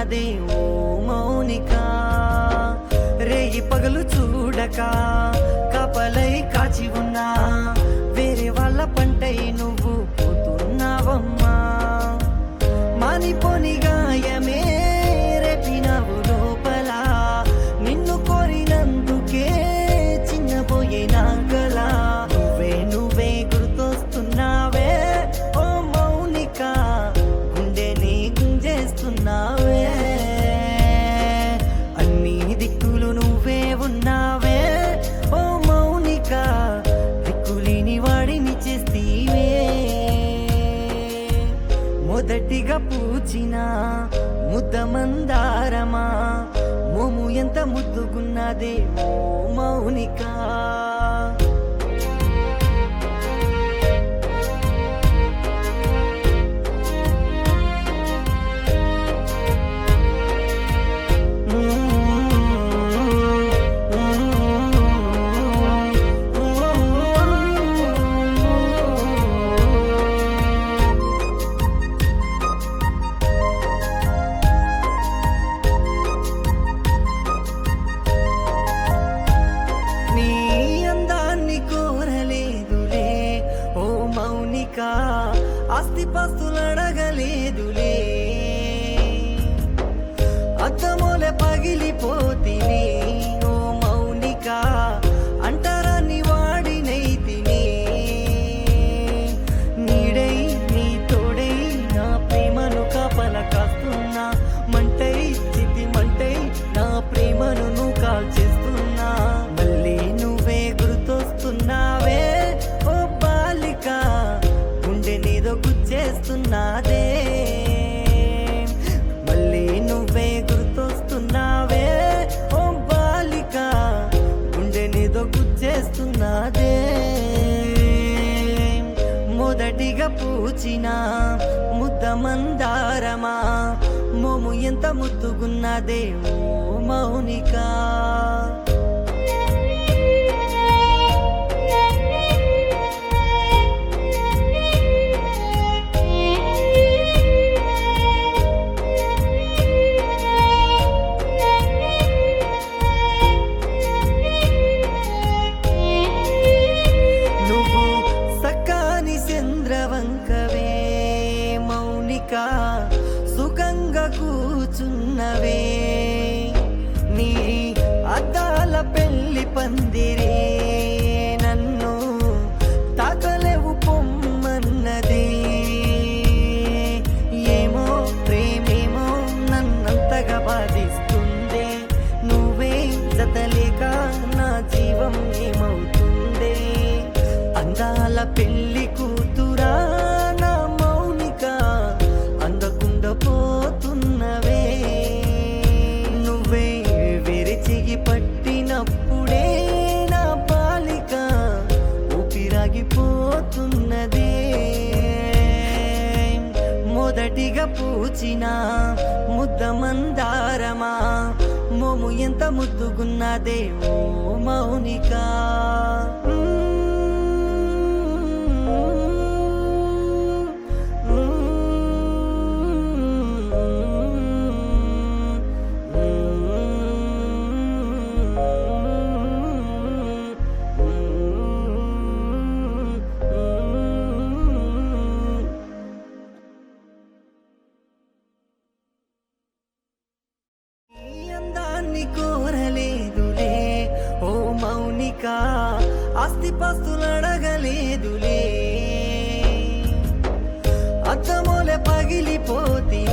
ముద్దుగున్నదే ఓ మౌనిక రేయి పగలు చూడక కపలై కాచి ఉన్నా వేరే వాళ్ళ పంటై నువ్వు పోతున్నావమ్మా మానిపోని గాయమే రేపినవు లోపల నిన్ను కోరినందుకే చిన్నపోయే నాగల నువ్వే నువ్వే గుర్తొస్తున్నావే ఓ మౌనిక గుండెని గుంజేస్తున్నావే అన్ని దిక్కులు నువ్వే ఉన్నావే ఓ మౌనిక దిక్కులేని వాడిని చేస్తీవే మొదటిగా పూచిన ముద్ద మందారమా మోము ఎంత ముద్దుగున్నదే ఓ మౌనిక నీ అందాన్ని కోరలేదులే ఓ మౌనిక ఆస్తిపాస్తులు అడగలేదులే అద్దమూలె పగిలిపోతిని ఓ మౌనిక అంటరాని వాడినైతిని నీడై నీ తోడై నా ప్రేమను కాపల కాస్తున్నా మంటై చితి మంటై నా ప్రేమను నువ్వు కాల్చేస్తున్నా మళ్ళీ నువ్వే గుర్తొస్తున్నావే ఓ బాలిక గుండె నీదో గుచ్చేస్తున్నాదే మళ్ళీ నువ్వే గుర్తొస్తున్నావే ఓ బాలిక గుండె నీదో గుచ్చేస్తున్నాదే మొదటిగా పూచిన ముద్ద మందారమా మోము ఎంత ముద్దుగున్నదే ఓ మౌనిక నువ్వు సక్కాని చంద్రవంకవే మౌనిక సుఖంగా కూచున్నవే నీ అద్దాల పెళ్లి పందిరే నన్ను తాకలేవు పొమ్మన్నదే ఏమో ప్రేమేమో నన్నంతగా బాధిస్తుందే నువ్వే జతలేక నా జీవం ఏమవుతుందే అందాల పెళ్లి కూతురా నా మౌనిక అందకుండా పోతున్నవే నువ్వే విరిచిగి పట్టినప్పుడే నా బాలిక ఊపిరాగిపోతున్నదే మొదటిగా పూచిన ముద్ద మందారమా మోము ఎంత ముద్దుగున్నదే ఓ మౌనిక ఈ అందాన్ని కోరలేదులే ఓ మౌనిక ఆస్తిపాస్తులు అడగలేదులే అద్దమూలె పగిలిపోతి